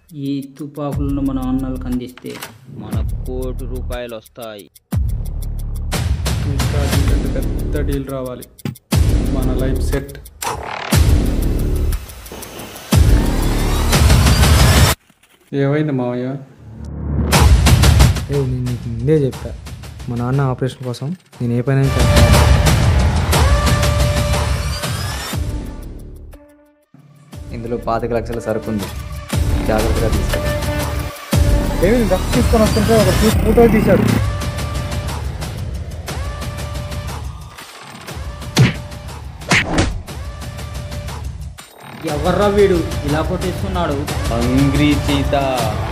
ఈ తుపాకులను మన అన్నలకు అందిస్తే మనకు కోటి రూపాయలు వస్తాయి ఇంకా దీనికంటే పెద్ద డీల్ రావాలి మన లైఫ్ సెట్ ఏమైంది మావయ్య ఏ నేను నీకు ముందే చెప్పా మా నాన్న ఆపరేషన్ కోసం నేను ఏ పని చేస్తాను ఇందులో పాతిక లక్షల సరుకు ఉంది జాగ్రత్తగా తీసుకెళ్ళి ఏమి డ్రగ్స్ తీసుకొని వస్తుంటే ఒక ఫోటో తీశాడు ఎవర్రా వీడు ఇలా కొట్టేస్తున్నాడు హంగ్రీ చీత